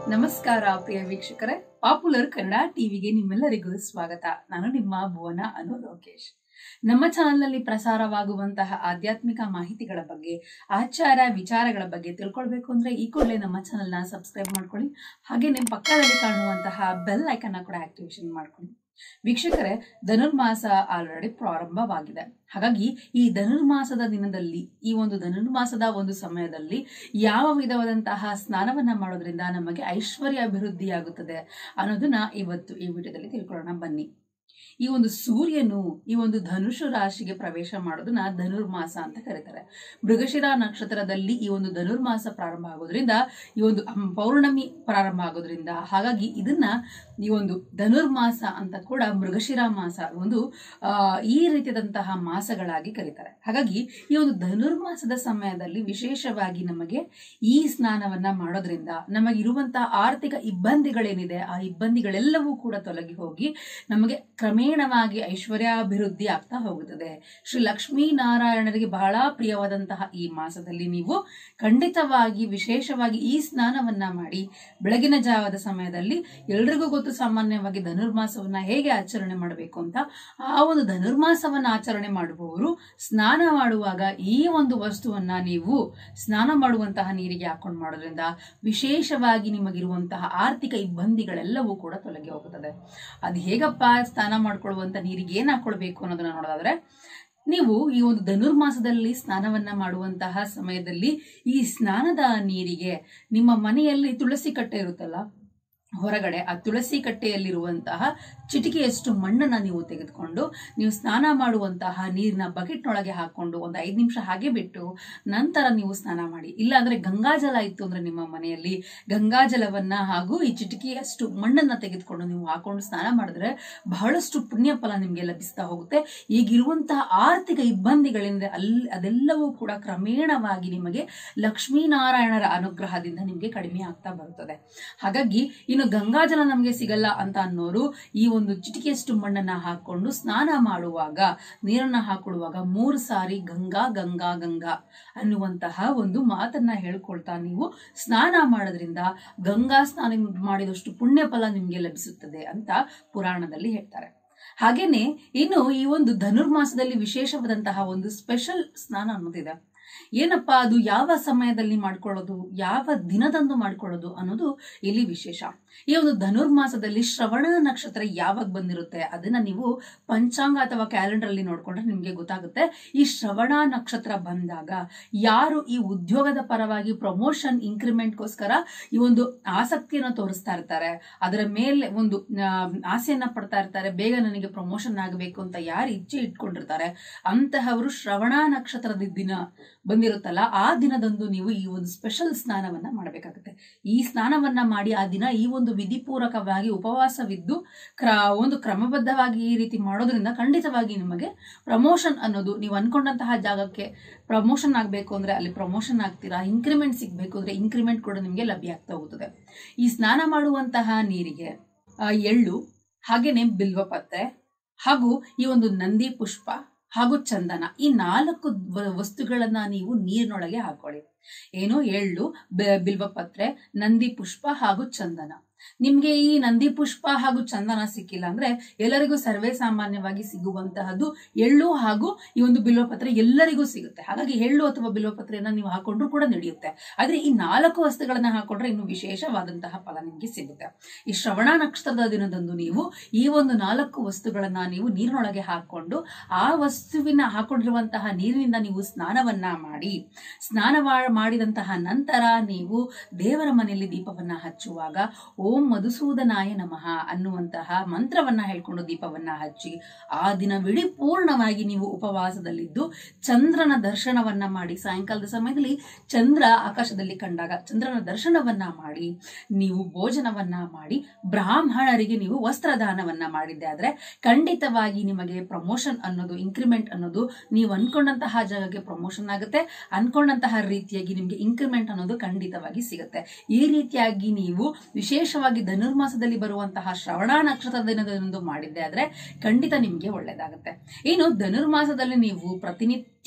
ನಮಸ್ಕಾರ ಪ್ರಿಯ ವೀಕ್ಷಕರೇ ಪಾಪ್ಯುಲರ್ ಕನ್ನಡ ಟಿವಿಗೆ ನಿಮ್ಮೆಲ್ಲರಿಗೂ ಸ್ವಾಗತ ನಾನು ನಿಮ್ಮ ಭುವನ ಅನು ಲೋಕೇಶ್ ನಮ್ಮ ಚಾನೆಲ್ನಲ್ಲಿ ಪ್ರಸಾರವಾಗುವಂತಹ ಆಧ್ಯಾತ್ಮಿಕ ಮಾಹಿತಿಗಳ ಬಗ್ಗೆ ಆಚಾರ ವಿಚಾರಗಳ ಬಗ್ಗೆ ತಿಳ್ಕೊಳ್ಬೇಕು ಅಂದ್ರೆ ಈ ಕೂಡಲೇ ನಮ್ಮ ಚಾನೆಲ್ನ ಸಬ್ಸ್ಕ್ರೈಬ್ ಮಾಡ್ಕೊಳ್ಳಿ ಹಾಗೆ ನಿಮ್ಮ ಪಕ್ಕದಲ್ಲಿ ಕಾಣುವಂತಹ ಬೆಲ್ ಐಕನ್ನ ಕೂಡ ಆಕ್ಟಿವೇಶನ್ ಮಾಡ್ಕೊಳ್ಳಿ ವೀಕ್ಷಕರೇ ಧನುರ್ಮಾಸ ಆಲ್ರೆಡಿ ಪ್ರಾರಂಭವಾಗಿದೆ ಹಾಗಾಗಿ ಈ ಧನುರ್ಮಾಸದ ದಿನದಲ್ಲಿ ಈ ಒಂದು ಧನುರ್ಮಾಸದ ಒಂದು ಸಮಯದಲ್ಲಿ ಯಾವ ವಿಧವಾದಂತಹ ಸ್ನಾನವನ್ನ ಮಾಡೋದ್ರಿಂದ ನಮಗೆ ಐಶ್ವರ್ಯ ಅಭಿವೃದ್ಧಿಯಾಗುತ್ತದೆ ಅನ್ನೋದನ್ನ ಇವತ್ತು ಈ ವಿಡಿಯೋದಲ್ಲಿ ತಿಳ್ಕೊಳ್ಳೋಣ ಬನ್ನಿ ಈ ಒಂದು ಸೂರ್ಯನು ಈ ಒಂದು ಧನುಷು ರಾಶಿಗೆ ಪ್ರವೇಶ ಮಾಡೋದನ್ನ ಧನುರ್ಮಾಸ ಅಂತ ಕರೀತಾರೆ ಮೃಗಶಿರ ನಕ್ಷತ್ರದಲ್ಲಿ ಈ ಒಂದು ಧನುರ್ಮಾಸ ಪ್ರಾರಂಭ ಆಗೋದ್ರಿಂದ ಈ ಒಂದು ಅಂ- ಪೌರ್ಣಮಿ ಪ್ರಾರಂಭ ಆಗೋದ್ರಿಂದ ಹಾಗಾಗಿ ಇದನ್ನ ಈ ಒಂದು ಧನುರ್ಮಾಸ ಅಂತ ಕೂಡ ಮೃಗಶಿರ ಮಾಸ ಒಂದು ಆ, ಈ ರೀತಿಯಾದಂತಹ ಮಾಸಗಳಾಗಿ ಕರೀತಾರೆ ಹಾಗಾಗಿ ಈ ಒಂದು ಧನುರ್ಮಾಸದ ಸಮಯದಲ್ಲಿ ವಿಶೇಷವಾಗಿ ನಮಗೆ ಈ ಸ್ನಾನವನ್ನ ಮಾಡೋದ್ರಿಂದ ನಮಗಿರುವಂತಹ ಆರ್ಥಿಕ ಇಬ್ಬಂದಿಗಳೇನಿದೆ ಆ ಇಬ್ಬಂದಿಗಳೆಲ್ಲವೂ ಕೂಡ ತೊಲಗಿ ಹೋಗಿ ನಮಗೆ ಕ್ರಮೇಣವಾಗಿ ಐಶ್ವರ್ಯಾಭಿವೃದ್ಧಿ ಆಗ್ತಾ ಹೋಗುತ್ತದೆ ಶ್ರೀ ಲಕ್ಷ್ಮೀ ನಾರಾಯಣರಿಗೆ ಬಹಳ ಪ್ರಿಯವಾದಂತಹ ಈ ಮಾಸದಲ್ಲಿ ನೀವು ಖಂಡಿತವಾಗಿ ವಿಶೇಷವಾಗಿ ಈ ಸ್ನಾನವನ್ನ ಮಾಡಿ ಬೆಳಗಿನ ಜಾವದ ಸಮಯದಲ್ಲಿ ಎಲ್ರಿಗೂ ಗೊತ್ತು ಸಾಮಾನ್ಯವಾಗಿ ಧನುರ್ಮಾಸವನ್ನ ಹೇಗೆ ಆಚರಣೆ ಮಾಡಬೇಕು ಅಂತ ಆ ಒಂದು ಧನುರ್ಮಾಸವನ್ನ ಆಚರಣೆ ಮಾಡುವವರು ಸ್ನಾನ ಮಾಡುವಾಗ ಈ ಒಂದು ವಸ್ತುವನ್ನ ನೀವು ಸ್ನಾನ ಮಾಡುವಂತಹ ನೀರಿಗೆ ಹಾಕೊಂಡು ಮಾಡೋದ್ರಿಂದ ವಿಶೇಷವಾಗಿ ನಿಮಗಿರುವಂತಹ ಆರ್ಥಿಕ ಇಬ್ಬಂದಿಗಳೆಲ್ಲವೂ ಕೂಡ ತೊಲಗಿ ಹೋಗುತ್ತದೆ ಅದು ಹೇಗಪ್ಪ ಸ್ನಾನ ಮಾಡ್ಕೊಳ್ಳುವಂತ ನೀರಿಗೆ ಏನ್ ಹಾಕೊಳ್ಬೇಕು ಅನ್ನೋದನ್ನ ನೋಡೋದಾದ್ರೆ ನೀವು ಈ ಒಂದು ಧನುರ್ಮಾಸದಲ್ಲಿ ಸ್ನಾನವನ್ನ ಮಾಡುವಂತಹ ಸಮಯದಲ್ಲಿ ಈ ಸ್ನಾನದ ನೀರಿಗೆ ನಿಮ್ಮ ಮನೆಯಲ್ಲಿ ತುಳಸಿ ಕಟ್ಟೆ ಇರುತ್ತಲ್ಲ ಹೊರಗಡೆ ಆ ತುಳಸಿ ಕಟ್ಟೆಯಲ್ಲಿರುವಂತಹ ಚಿಟಿಕೆಯಷ್ಟು ಮಣ್ಣನ್ನ ನೀವು ತೆಗೆದುಕೊಂಡು ನೀವು ಸ್ನಾನ ಮಾಡುವಂತಹ ನೀರಿನ ಬಕೆಟ್ನೊಳಗೆ ಹಾಕೊಂಡು ಒಂದು ಐದು ನಿಮಿಷ ಹಾಗೆ ಬಿಟ್ಟು ನಂತರ ನೀವು ಸ್ನಾನ ಮಾಡಿ ಇಲ್ಲ ಅಂದ್ರೆ ಗಂಗಾಜಲ ಇತ್ತು ಅಂದ್ರೆ ನಿಮ್ಮ ಮನೆಯಲ್ಲಿ ಗಂಗಾಜಲವನ್ನ ಹಾಗೂ ಈ ಚಿಟಿಕೆಯಷ್ಟು ಮಣ್ಣನ್ನ ತೆಗೆದುಕೊಂಡು ನೀವು ಹಾಕೊಂಡು ಸ್ನಾನ ಮಾಡಿದ್ರೆ ಬಹಳಷ್ಟು ಪುಣ್ಯ ಫಲ ನಿಮ್ಗೆ ಲಭಿಸ್ತಾ ಹೋಗುತ್ತೆ ಈಗಿರುವಂತಹ ಆರ್ಥಿಕ ಇಬ್ಬಂದಿಗಳಿಂದ ಅಲ್ಲಿ ಅದೆಲ್ಲವೂ ಕೂಡ ಕ್ರಮೇಣವಾಗಿ ನಿಮಗೆ ಲಕ್ಷ್ಮೀನಾರಾಯಣರ ಅನುಗ್ರಹದಿಂದ ನಿಮಗೆ ಕಡಿಮೆ ಆಗ್ತಾ ಬರುತ್ತದೆ ಹಾಗಾಗಿ ಇನ್ನು ಗಂಗಾಜಲ ನಮಗೆ ಸಿಗಲ್ಲ ಅಂತ ಅನ್ನೋರು ಈ ಒಂದು ಚಿಟಿಕೆಯಷ್ಟು ಮಣ್ಣನ್ನ ಹಾಕೊಂಡು ಸ್ನಾನ ಮಾಡುವಾಗ ನೀರನ್ನ ಹಾಕೊಳ್ಳುವಾಗ ಮೂರು ಸಾರಿ ಗಂಗಾ ಗಂಗಾ ಗಂಗಾ ಅನ್ನುವಂತಹ ಒಂದು ಮಾತನ್ನ ಹೇಳ್ಕೊಳ್ತಾ ನೀವು ಸ್ನಾನ ಮಾಡೋದ್ರಿಂದ ಗಂಗಾ ಸ್ನಾನ ಮಾಡಿದಷ್ಟು ಪುಣ್ಯ ಫಲ ನಿಮ್ಗೆ ಲಭಿಸುತ್ತದೆ ಅಂತ ಪುರಾಣದಲ್ಲಿ ಹೇಳ್ತಾರೆ ಹಾಗೇನೆ ಇನ್ನು ಈ ಒಂದು ಧನುರ್ಮಾಸದಲ್ಲಿ ವಿಶೇಷವಾದಂತಹ ಒಂದು ಸ್ಪೆಷಲ್ ಸ್ನಾನ ಅನ್ನೋದಿದೆ ಏನಪ್ಪಾ ಅದು ಯಾವ ಸಮಯದಲ್ಲಿ ಮಾಡ್ಕೊಳ್ಳೋದು ಯಾವ ದಿನದಂದು ಮಾಡ್ಕೊಳ್ಳೋದು ಅನ್ನೋದು ಇಲ್ಲಿ ವಿಶೇಷ ಈ ಒಂದು ಧನುರ್ಮಾಸದಲ್ಲಿ ಶ್ರವಣ ನಕ್ಷತ್ರ ಯಾವಾಗ ಬಂದಿರುತ್ತೆ ಅದನ್ನ ನೀವು ಪಂಚಾಂಗ ಅಥವಾ ಕ್ಯಾಲೆಂಡರ್ ಅಲ್ಲಿ ನೋಡ್ಕೊಂಡ್ರೆ ನಿಮ್ಗೆ ಗೊತ್ತಾಗುತ್ತೆ ಈ ಶ್ರವಣ ನಕ್ಷತ್ರ ಬಂದಾಗ ಯಾರು ಈ ಉದ್ಯೋಗದ ಪರವಾಗಿ ಪ್ರಮೋಷನ್ ಇಂಕ್ರಿಮೆಂಟ್ಗೋಸ್ಕರ ಈ ಒಂದು ಆಸಕ್ತಿಯನ್ನು ತೋರಿಸ್ತಾ ಇರ್ತಾರೆ ಅದರ ಮೇಲೆ ಒಂದು ಆ, ಆಸೆಯನ್ನ ಪಡ್ತಾ ಇರ್ತಾರೆ ಬೇಗ ನನಗೆ ಪ್ರಮೋಷನ್ ಆಗಬೇಕು ಅಂತ ಯಾರು ಇಚ್ಛೆ ಇಟ್ಕೊಂಡಿರ್ತಾರೆ ಅಂತಹವರು ಶ್ರವಣ ನಕ್ಷತ್ರದ ದಿನ ಬಂದಿರುತ್ತಲ್ಲ ಆ ದಿನದಂದು ನೀವು ಈ ಒಂದು ಸ್ಪೆಷಲ್ ಸ್ನಾನವನ್ನ ಮಾಡಬೇಕಾಗುತ್ತೆ ಈ ಸ್ನಾನವನ್ನ ಮಾಡಿ ಆ ದಿನ ಈ ಒಂದು ವಿಧಿಪೂರ್ವಕವಾಗಿ ಉಪವಾಸವಿದ್ದು ಕ್ರ ಒಂದು ಕ್ರಮಬದ್ಧವಾಗಿ ಈ ರೀತಿ ಮಾಡೋದ್ರಿಂದ ಖಂಡಿತವಾಗಿ ನಿಮಗೆ ಪ್ರಮೋಷನ್ ಅನ್ನೋದು ನೀವು ಅನ್ಕೊಂಡಂತಹ ಜಾಗಕ್ಕೆ ಪ್ರಮೋಷನ್ ಆಗಬೇಕು ಅಂದ್ರೆ ಅಲ್ಲಿ ಪ್ರಮೋಷನ್ ಆಗ್ತೀರಾ ಇನ್ಕ್ರಿಮೆಂಟ್ ಸಿಗ್ಬೇಕು ಅಂದ್ರೆ ಇನ್ಕ್ರಿಮೆಂಟ್ ಕೂಡ ನಿಮಗೆ ಲಭ್ಯ ಆಗ್ತಾ ಹೋಗುತ್ತದೆ ಈ ಸ್ನಾನ ಮಾಡುವಂತಹ ನೀರಿಗೆ ಆ, ಎಳ್ಳು ಹಾಗೇನೆ ಬಿಲ್ವಪತ್ರೆ ಹಾಗೂ ಈ ಒಂದು ನಂದಿ ಪುಷ್ಪ ಹಾಗೂ ಚಂದನ ಈ ನಾಲ್ಕು ವ- ವಸ್ತುಗಳನ್ನ ನೀವು ನೀರಿನೊಳಗೆ ಹಾಕೊಳ್ಳಿ ಏನು ಎಳ್ಳು ಬೆ- ಬಿಲ್ವಪತ್ರೆ ನಂದಿ ಪುಷ್ಪ ಹಾಗೂ ಚಂದನ ನಿಮ್ಗೆ ಈ ನಂದಿ ಪುಷ್ಪ ಹಾಗೂ ಚಂದನ ಸಿಕ್ಕಿಲ್ಲ ಅಂದ್ರೆ ಎಲ್ಲರಿಗೂ ಸರ್ವೇ ಸಾಮಾನ್ಯವಾಗಿ ಸಿಗುವಂತಹದ್ದು ಎಳ್ಳು ಹಾಗೂ ಈ ಒಂದು ಬಿಲ್ವಪತ್ರೆ ಎಲ್ಲರಿಗೂ ಸಿಗುತ್ತೆ ಹಾಗಾಗಿ ಎಳ್ಳು ಅಥವಾ ಬಿಲ್ವಪತ್ರೆಯನ್ನ ನೀವು ಹಾಕೊಂಡ್ರು ಕೂಡ ನಡೆಯುತ್ತೆ ಆದ್ರೆ ಈ ನಾಲ್ಕು ವಸ್ತುಗಳನ್ನ ಹಾಕೊಂಡ್ರೆ ಇನ್ನು ವಿಶೇಷವಾದಂತಹ ಫಲ ನಿಮ್ಗೆ ಸಿಗುತ್ತೆ ಈ ಶ್ರವಣ ನಕ್ಷತ್ರದ ದಿನದಂದು ನೀವು ಈ ಒಂದು ನಾಲ್ಕು ವಸ್ತುಗಳನ್ನ ನೀವು ನೀರಿನೊಳಗೆ ಹಾಕೊಂಡು ಆ ವಸ್ತುವಿನ ಹಾಕೊಂಡಿರುವಂತಹ ನೀರಿನಿಂದ ನೀವು ಸ್ನಾನವನ್ನ ಮಾಡಿ ಸ್ನಾನ ಮಾ- ಮಾಡಿದಂತಹ ನಂತರ ನೀವು ದೇವರ ಮನೆಯಲ್ಲಿ ದೀಪವನ್ನ ಹಚ್ಚುವಾಗ ಓಂ ಮಧುಸೂದನಾಯ ನಮಃ ಅನ್ನುವಂತಹ ಮಂತ್ರವನ್ನ ಹೇಳ್ಕೊಂಡು ದೀಪವನ್ನ ಹಚ್ಚಿ ಆ ದಿನವಿಡೀ ಪೂರ್ಣವಾಗಿ ನೀವು ಉಪವಾಸದಲ್ಲಿದ್ದು ಚಂದ್ರನ ದರ್ಶನವನ್ನ ಮಾಡಿ ಸಾಯಂಕಾಲದ ಸಮಯದಲ್ಲಿ ಚಂದ್ರ ಆಕಾಶದಲ್ಲಿ ಕಂಡಾಗ ಚಂದ್ರನ ದರ್ಶನವನ್ನ ಮಾಡಿ ನೀವು ಭೋಜನವನ್ನ ಮಾಡಿ ಬ್ರಾಹ್ಮಣರಿಗೆ ನೀವು ವಸ್ತ್ರದಾನವನ್ನ ಮಾಡಿದ್ದೆ ಆದ್ರೆ ಖಂಡಿತವಾಗಿ ನಿಮಗೆ ಪ್ರಮೋಷನ್ ಅನ್ನೋದು ಇನ್ಕ್ರಿಮೆಂಟ್ ಅನ್ನೋದು ನೀವು ಅನ್ಕೊಂಡಂತಹ ಜಾಗಕ್ಕೆ ಪ್ರಮೋಷನ್ ಆಗುತ್ತೆ ಅನ್ಕೊಂಡಂತಹ ರೀತಿಯಾಗಿ ನಿಮ್ಗೆ ಇನ್ಕ್ರಿಮೆಂಟ್ ಅನ್ನೋದು ಖಂಡಿತವಾಗಿ ಸಿಗುತ್ತೆ ಈ ರೀತಿಯಾಗಿ ನೀವು ವಿಶೇಷವಾಗಿ ಧನುರ್ಮಾಸದಲ್ಲಿ ಬರುವಂತಹ ಶ್ರವಣ ನಕ್ಷತ್ರದ ದಿನದಂದು ಮಾಡಿದ್ದೆ ಆದ್ರೆ ಖಂಡಿತ ನಿಮ್ಗೆ ಒಳ್ಳೇದಾಗುತ್ತೆ ಇನ್ನು ಧನುರ್ಮಾಸದಲ್ಲಿ ನೀವು ಪ್ರತಿನಿತ್ಯ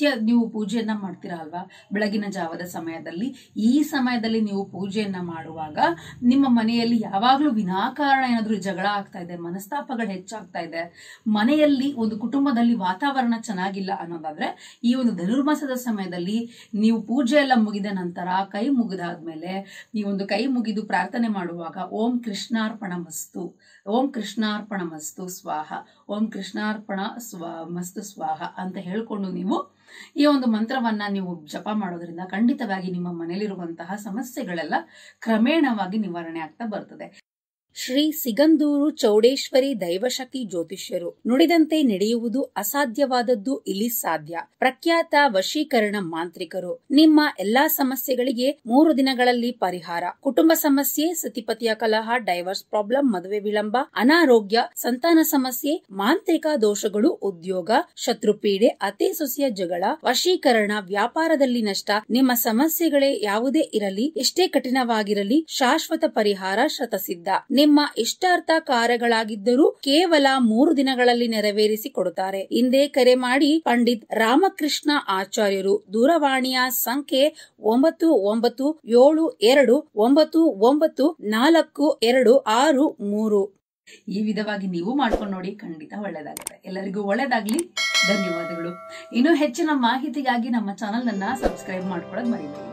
ನಿತ್ಯ ನೀವು ಪೂಜೆಯನ್ನ ಮಾಡ್ತೀರಾ ಅಲ್ವಾ ಬೆಳಗಿನ ಜಾವದ ಸಮಯದಲ್ಲಿ ಈ ಸಮಯದಲ್ಲಿ ನೀವು ಪೂಜೆಯನ್ನ ಮಾಡುವಾಗ ನಿಮ್ಮ ಮನೆಯಲ್ಲಿ ಯಾವಾಗಲೂ ವಿನಾಕಾರಣ ಏನಾದ್ರೂ ಜಗಳ ಆಗ್ತಾ ಇದೆ ಮನಸ್ತಾಪಗಳು ಹೆಚ್ಚಾಗ್ತಾ ಇದೆ ಮನೆಯಲ್ಲಿ ಒಂದು ಕುಟುಂಬದಲ್ಲಿ ವಾತಾವರಣ ಚೆನ್ನಾಗಿಲ್ಲ ಅನ್ನೋದಾದ್ರೆ ಈ ಒಂದು ಧನುರ್ಮಾಸದ ಸಮಯದಲ್ಲಿ ನೀವು ಪೂಜೆ ಎಲ್ಲ ಮುಗಿದ ನಂತರ ಕೈ ಮುಗಿದಾದ್ಮೇಲೆ ಈ ಒಂದು ಕೈ ಮುಗಿದು ಪ್ರಾರ್ಥನೆ ಮಾಡುವಾಗ ಓಂ ಕೃಷ್ಣಾರ್ಪಣ ಮಸ್ತು ಓಂ ಕೃಷ್ಣಾರ್ಪಣ ಮಸ್ತು ಸ್ವಾಹ ಓಂ ಕೃಷ್ಣಾರ್ಪಣ ಸ್ವ ಮಸ್ತು ಸ್ವಾಹ ಅಂತ ಹೇಳ್ಕೊಂಡು ನೀವು ಈ ಒಂದು ಮಂತ್ರವನ್ನ ನೀವು ಜಪ ಮಾಡೋದ್ರಿಂದ ಖಂಡಿತವಾಗಿ ನಿಮ್ಮ ಮನೆಯಲ್ಲಿರುವಂತಹ ಸಮಸ್ಯೆಗಳೆಲ್ಲ ಕ್ರಮೇಣವಾಗಿ ನಿವಾರಣೆ ಆಗ್ತಾ ಬರ್ತದೆ ಶ್ರೀ ಸಿಗಂದೂರು ಚೌಡೇಶ್ವರಿ ದೈವಶಕ್ತಿ ಜ್ಯೋತಿಷ್ಯರು ನುಡಿದಂತೆ ನಡೆಯುವುದು ಅಸಾಧ್ಯವಾದದ್ದು ಇಲ್ಲಿ ಸಾಧ್ಯ ಪ್ರಖ್ಯಾತ ವಶೀಕರಣ ಮಾಂತ್ರಿಕರು ನಿಮ್ಮ ಎಲ್ಲಾ ಸಮಸ್ಯೆಗಳಿಗೆ ಮೂರು ದಿನಗಳಲ್ಲಿ ಪರಿಹಾರ ಕುಟುಂಬ ಸಮಸ್ಯೆ ಸತಿಪತಿಯ ಕಲಹ ಡೈವರ್ಸ್ ಪ್ರಾಬ್ಲಮ್ ಮದುವೆ ವಿಳಂಬ ಅನಾರೋಗ್ಯ ಸಂತಾನ ಸಮಸ್ಯೆ ಮಾಂತ್ರಿಕ ದೋಷಗಳು ಉದ್ಯೋಗ ಶತ್ರುಪೀಡೆ ಅತಿ ಸೊಸೆಯ ಜಗಳ ವಶೀಕರಣ ವ್ಯಾಪಾರದಲ್ಲಿ ನಷ್ಟ ನಿಮ್ಮ ಸಮಸ್ಯೆಗಳೇ ಯಾವುದೇ ಇರಲಿ ಎಷ್ಟೇ ಕಠಿಣವಾಗಿರಲಿ ಶಾಶ್ವತ ಪರಿಹಾರ ಶತಸಿದ್ಧ ನಿಮ್ಮ ಇಷ್ಟಾರ್ಥ ಕಾರ್ಯಗಳಾಗಿದ್ದರೂ ಕೇವಲ ಮೂರು ದಿನಗಳಲ್ಲಿ ನೆರವೇರಿಸಿ ಕೊಡುತ್ತಾರೆ ಹಿಂದೆ ಕರೆ ಮಾಡಿ ಪಂಡಿತ್ ರಾಮಕೃಷ್ಣ ಆಚಾರ್ಯರು ದೂರವಾಣಿಯ ಸಂಖ್ಯೆ ಒಂಬತ್ತು ಒಂಬತ್ತು ಏಳು ಎರಡು ಒಂಬತ್ತು ಒಂಬತ್ತು ನಾಲ್ಕು ಎರಡು ಆರು ಮೂರು ಈ ವಿಧವಾಗಿ ನೀವು ಮಾಡ್ಕೊಂಡು ನೋಡಿ ಖಂಡಿತ ಒಳ್ಳೇದಾಗುತ್ತೆ ಎಲ್ಲರಿಗೂ ಒಳ್ಳೇದಾಗ್ಲಿ ಧನ್ಯವಾದಗಳು ಇನ್ನು ಹೆಚ್ಚಿನ ಮಾಹಿತಿಗಾಗಿ ನಮ್ಮ ಚಾನಲ್ ಅನ್ನ ಸಬ್ಸ್ಕ್ರೈಬ್ ಮಾಡ್ಕೊಳ್ಳೋದು ಮರಿಬೇಡಿ